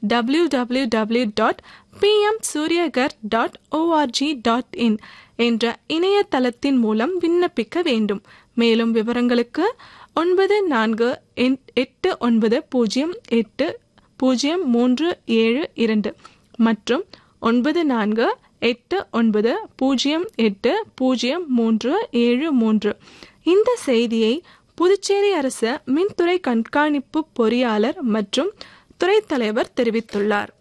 W W W dot PM Suryaghar dot ORG dot in என்ற இணையதளத்தின் மூலம் விண்ணப்பிக்க வேண்டும் மேலும் விவரங்களுக்கு ஒன்பது நான்கு எட்டு ஒன்பது பூஜ்ஜியம் எட்டு பூஜ்ஜியம் மூன்று ஏழு இரண்டு மற்றும் ஒன்பது நான்கு எட்டு ஒன்பது பூஜ்ஜியம் எட்டு பூஜ்ஜியம் மூன்று ஏழு மூன்று இந்த செய்தியை புதுச்சேரி அரசு மின்துறை கண்காணிப்பு பொறியாளர் மற்றும் துறை தலைவர் தெரிவித்துள்ளார்